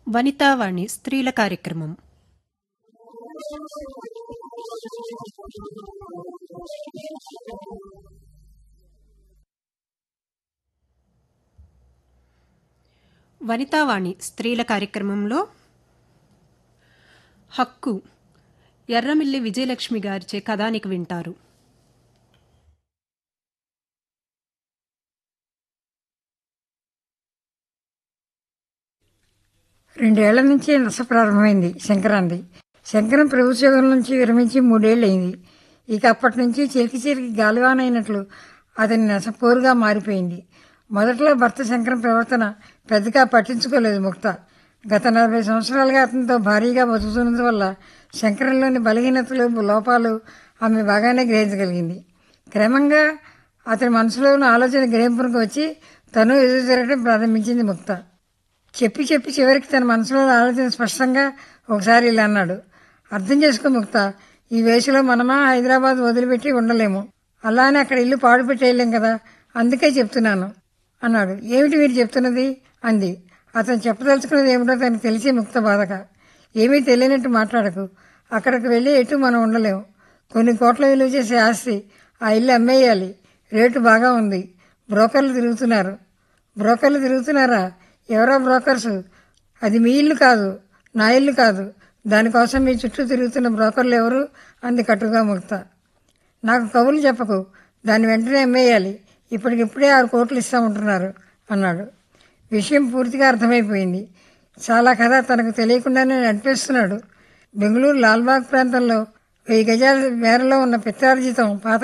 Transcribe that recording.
వనితావాణి స్త్రీల కార్యక్రమం వనితావాణి స్త్రీల కార్యక్రమంలో హక్కు ఎర్రమిల్లి విజయలక్ష్మి గారిచే కథానిక వింటారు రెండేళ్ల నుంచి నస ప్రారంభమైంది శంకరాంది శంకరం ప్రభుత్వం నుంచి విరమించి మూడేళ్లయింది ఇక అప్పటి నుంచి చిలికి చిలికి గాలివానైనట్లు అతని నస పోరుగా మారిపోయింది మొదట్లో భర్త శంకరం ప్రవర్తన పెద్దగా పట్టించుకోలేదు ముక్త గత నలభై సంవత్సరాలుగా అతనితో భారీగా బతుకుతున్నందువల్ల శంకరంలోని బలహీనతలు లోపాలు ఆమె బాగానే గ్రహించగలిగింది క్రమంగా అతని మనసులో ఉన్న ఆలోచన గ్రహింపునికి వచ్చి తను ఎదురు తిరగడం ప్రారంభించింది ముక్త చెప్పి చెప్పి చివరికి తన మనసులో ఆలోచన స్పష్టంగా ఒకసారి ఇలా అన్నాడు అర్థం చేసుకో ముక్త ఈ వయసులో మనమా హైదరాబాద్ వదిలిపెట్టి ఉండలేము అలానే అక్కడ ఇల్లు పాడు పెట్టేయలేం కదా అందుకే చెప్తున్నాను అన్నాడు ఏమిటి మీరు చెప్తున్నది అంది అతను చెప్పదలుచుకున్నది ఏమిటో తనకు తెలిసి ముక్త బాధక ఏమీ తెలియనట్టు మాట్లాడకు అక్కడికి వెళ్ళి ఎటు మనం ఉండలేము కొన్ని కోట్ల విలువ చేసే ఆస్తి ఆ ఇల్లు అమ్మేయాలి రేటు బాగా ఉంది బ్రోకర్లు తిరుగుతున్నారు బ్రోకర్లు తిరుగుతున్నారా ఎవరో బ్రోకర్స్ అది మీ ఇల్లు కాదు నా ఇల్లు కాదు దానికోసం మీ చుట్టూ తిరుగుతున్న బ్రోకర్లు ఎవరు అంది కట్టుగా ముక్త నాకు కబుర్లు చెప్పకు దాన్ని వెంటనే అమ్మేయాలి ఇప్పటికిప్పుడే ఆరు కోట్లు ఇస్తామంటున్నారు అన్నాడు విషయం పూర్తిగా అర్థమైపోయింది చాలా కథ తనకు తెలియకుండానే నడిపేస్తున్నాడు బెంగళూరు లాల్బాగ్ ప్రాంతంలో వెయ్యి గజాల మేరలో ఉన్న పిత్రార్జితం పాత